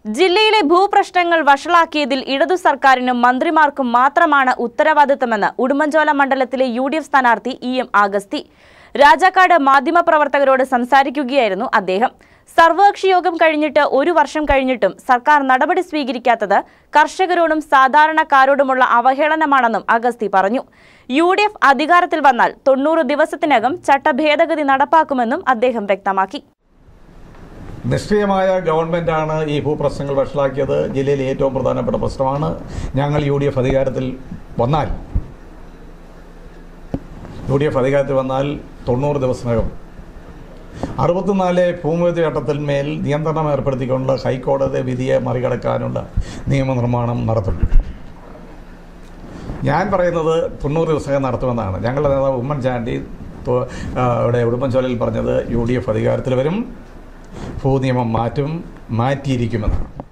ജില്ലയിലെ ഭൂപ്രശ്നങ്ങൾ വഷളാക്കിയതിൽ ഇടതു സർക്കാരിനും മന്ത്രിമാർക്കും മാത്രമാണ് ഉത്തരവാദിത്തമെന്ന് ഉടുമ്പൻചോല മണ്ഡലത്തിലെ യു ഡി എഫ് സ്ഥാനാർത്ഥി ഇ എം ആഗസ്തി രാജാക്കാട് മാധ്യമപ്രവർത്തകരോട് സംസാരിക്കുകയായിരുന്നു അദ്ദേഹം സർവകക്ഷി യോഗം കഴിഞ്ഞിട്ട് ഒരു വർഷം കഴിഞ്ഞിട്ടും സർക്കാർ നടപടി സ്വീകരിക്കാത്തത് കർഷകരോടും സാധാരണക്കാരോടുമുള്ള അവഹേളനമാണെന്നും അഗസ്തി പറഞ്ഞു യു ഡി എഫ് അധികാരത്തിൽ വന്നാൽ തൊണ്ണൂറ് ദിവസത്തിനകം ചട്ടഭേദഗതി നടപ്പാക്കുമെന്നും അദ്ദേഹം വ്യക്തമാക്കി നിഷ്ക്രിയമായ ഗവൺമെൻറ്റാണ് ഈ ഭൂപ്രശ്നങ്ങൾ വഷളാക്കിയത് ജില്ലയിലെ ഏറ്റവും പ്രധാനപ്പെട്ട പ്രശ്നമാണ് ഞങ്ങൾ യു ഡി എഫ് അധികാരത്തിൽ വന്നാൽ യു ഡി എഫ് അധികാരത്തിൽ വന്നാൽ തൊണ്ണൂറ് ദിവസത്തിനകം അറുപത്തിനാല് ഭൂമിയുദ്ധ ചട്ടത്തിന്മേൽ നിയന്ത്രണം ഏർപ്പെടുത്തിക്കൊണ്ട് ഹൈക്കോടതി വിധിയെ മറികടക്കാനുള്ള നിയമനിർമ്മാണം നടത്തും ഞാൻ പറയുന്നത് തൊണ്ണൂറ് ദിവസം നടത്തുമെന്നാണ് ഞങ്ങളുടെ നേതാവ് ഉമ്മൻചാണ്ടി തൊ- ആ, ഇവിടെ ഉടുമ്പൻചോലയിൽ പറഞ്ഞത് യു ഡി എഫ് അധികാരത്തിൽ വരും ഭൂനിയമം മാറ്റും മാറ്റിയിരിക്കുമെന്നാണ്